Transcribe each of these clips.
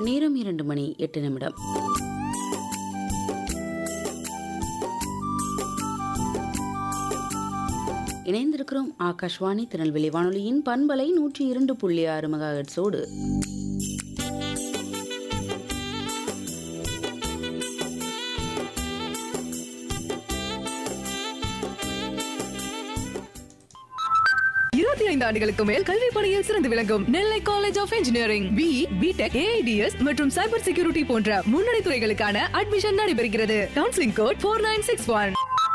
நேரம் இரண்டு மணி எட்டு நிமிடம் இணைந்திருக்கிறோம் ஆகாஷ்வாணி திருநெல்வேலி வானொலியின் பண்பலை நூற்றி இரண்டு புள்ளி ஆறு மெகாஹெட்ஸோடு இருபத்தி ஐந்து ஆண்டுகளுக்கு மேல் கல்வி பணியில் சிறந்து விளங்கும் Nellai college of engineering B B Tech AIDS மற்றும் சைபர் செக்யூரிட்டி போன்ற முன்னணி துறைகளுக்கான அட்மிஷன் நடைபெறுகிறது counselling code four nine six one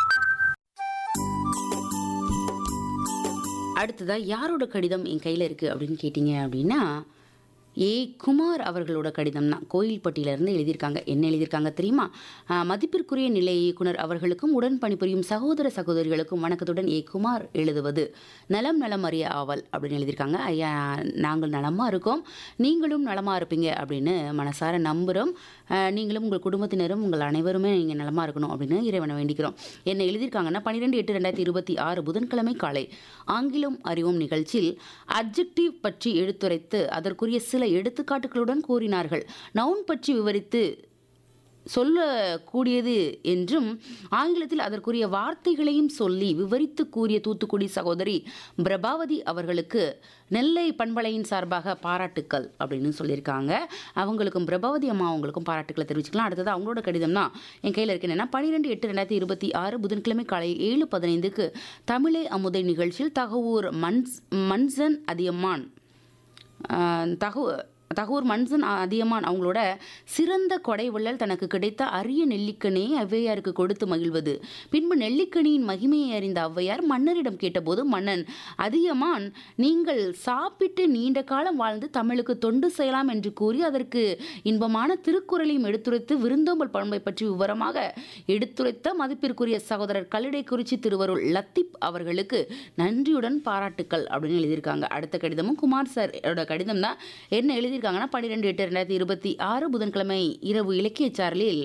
அடுத்ததா யாரோட கடிதம் என் கையில் இருக்குது அப்படின்னு கேட்டிங்க அப்படின்னா ஏ குமார் அவர்களோட கடிதம் தான் கோயில்பட்டியிலிருந்து எழுதியிருக்காங்க என்ன எழுதியிருக்காங்க தெரியுமா ஆஹ், மதிப்பிற்குரிய நிலைய இயக்குனர் அவர்களுக்கும் உடன் பணிபுரியும் சகோதர சகோதரிகளுக்கும் வணக்கத்துடன் ஏ குமார் எழுதுவது நலம் நலம் அறிய ஆவல் அப்படின்னு எழுதியிருக்காங்க ஐயா நாங்கள் நலமாக இருக்கோம் நீங்களும் நலமாக இருப்பீங்க அப்படின்னு மனசார நம்புகிறோம் ஆஹ், நீங்களும் உங்கள் குடும்பத்தினரும் உங்கள் அனைவருமே நீங்கள் நலமாக இருக்கணும் அப்படின்னு இறைவனை வேண்டிக்கிறோம் என்ன எழுதியிருக்காங்கன்னா பன்னிரெண்டு எட்டு ரெண்டாயிரத்தி இருபத்தி ஆறு புதன்கிழமை காலை ஆங்கிலம் அறிவோம் நிகழ்ச்சியில் அட்ஜெக்டிவ் பற்றி எடுத்துரைத்து அதற்குரிய சில எடுத்துக்காட்டுகளுடன் கூறினார்கள் நவுன் பற்றி விவரித்து சொல்லக்கூடியது என்றும் ஆங்கிலத்தில் அதற்குரிய வார்த்தைகளையும் சொல்லி விவரித்து கூறிய தூத்துக்குடி சகோதரி பிரபாவதி அவர்களுக்கு நெல்லை பண்பலையின் சார்பாக பாராட்டுக்கள் அப்படின்னு சொல்லியிருக்காங்க அவங்களுக்கும் பிரபாவதி அம்மா அவங்களுக்கும் பாராட்டுக்களை தெரிவிச்சுக்கலாம் அடுத்தது அவங்களோட கடிதம் தான் என் கையில் இருக்கு என்னன்னா பன்னிரெண்டு எட்டு ரெண்டாயிரத்தி இருபத்தி ஆறு புதன்கிழமை காலை ஏழு பதினைந்துக்கு தமிழே அமுதை நிகழ்ச்சியில் தகவூர் மன்ஸ் மன்சன் அதியம்மான் ஆஹ் தகு தகூர் மன்சன் அதியமான் அவங்களோட சிறந்த கொடை வள்ளல் தனக்கு கிடைத்த அரிய நெல்லிக்கனியை ஔவையாருக்கு கொடுத்து மகிழ்வது பின்பு நெல்லிக்கனியின் மகிமையை அறிந்த ஔவையார் மன்னரிடம் கேட்டபோது மன்னன் அதியமான் நீங்கள் சாப்பிட்டு நீண்ட காலம் வாழ்ந்து தமிழுக்கு தொண்டு செய்யலாம் என்று கூறி அதற்கு இன்பமான திருக்குறளையும் எடுத்துரைத்து விருந்தோம்பல் பண்பை பற்றி விவரமாக எடுத்துரைத்த மதிப்பிற்குரிய சகோதரர் கல்லிடை குறிச்சி திருவருள் லத்தீப் அவர்களுக்கு நன்றியுடன் பாராட்டுக்கள் அப்படின்னு எழுதியிருக்காங்க அடுத்த கடிதமும் குமார் சாரோட கடிதம் தான் என்ன எழுதியிருக்காங்கன்னா பன்னிரெண்டு எட்டு ரெண்டாயிரத்தி இருபத்தி ஆறு புதன்கிழமை இரவு இலக்கிய சாரலில்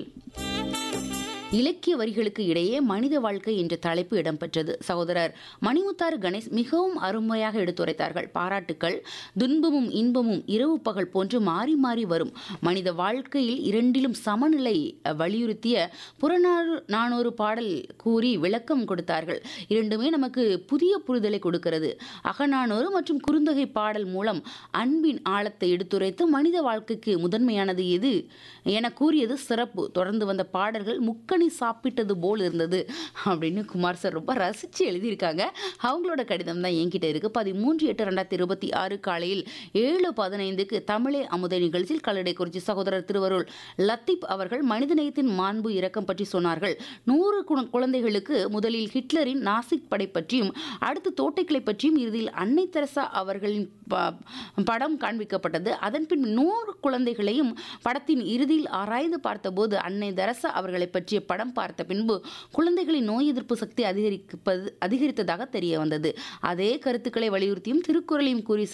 இலக்கிய வரிகளுக்கு இடையே மனித வாழ்க்கை என்ற தலைப்பு இடம்பெற்றது சகோதரர் மணிமுத்தாறு கணேஷ் மிகவும் அருமையாக எடுத்துரைத்தார்கள் பாராட்டுக்கள் துன்பமும் இன்பமும் இரவு பகல் போன்று மாறி மாறி வரும் மனித வாழ்க்கையில் இரண்டிலும் சமநிலை அஹ், வலியுறுத்திய புறநானூறு நானூறு பாடல் கூறி விளக்கம் கொடுத்தார்கள் இரண்டுமே நமக்கு புதிய புரிதலை கொடுக்கிறது அகநானூறு மற்றும் குறுந்தொகை பாடல் மூலம் அன்பின் ஆழத்தை எடுத்துரைத்து மனித வாழ்க்கைக்கு முதன்மையானது எது என கூறியது சிறப்பு தொடர்ந்து வந்த பாடல்கள் முக்கணி சாப்பிட்டது போல் இருந்தது அப்படின்னு குமார் சார் ரொம்ப ரசித்து எழுதியிருக்காங்க அவங்களோட கடிதம் தான் என்கிட்ட இருக்கு பதிமூன்று எட்டு ரெண்டாயிரத்தி இருபத்தி ஆறு காலையில் ஏழு பதினைந்துக்கு தமிழே அமுதை நிகழ்ச்சியில் கல்லடை குறிச்சி சகோதரர் திருவருள் லத்தீப் அவர்கள் மனிதநேயத்தின் மாண்பு இரக்கம் பற்றி சொன்னார்கள் நூறு கு- குழந்தைகளுக்கு முதலில் ஹிட்லரின் நாசிக் படை பற்றியும் அடுத்து தோட்டைக்கிளை பற்றியும் இறுதியில் அன்னை தெரசா அவர்களின் ப- படம் காண்பிக்கப்பட்டது அதன் பின் நூறு குழந்தைகளையும் படத்தின் இறுதியில் ஆராய்ந்து பார்த்தபோது அன்னை தெரசா அவர்களை பற்றிய படம் பார்த்த பின்பு குழந்தைகளின் நோய் எதிர்ப்பு சக்தி அதிகரிப்பது அதிகரித்ததாக தெரிய வந்தது அதே கருத்துக்களை வலியுறுத்தியும் திருக்குறளையும் கூறி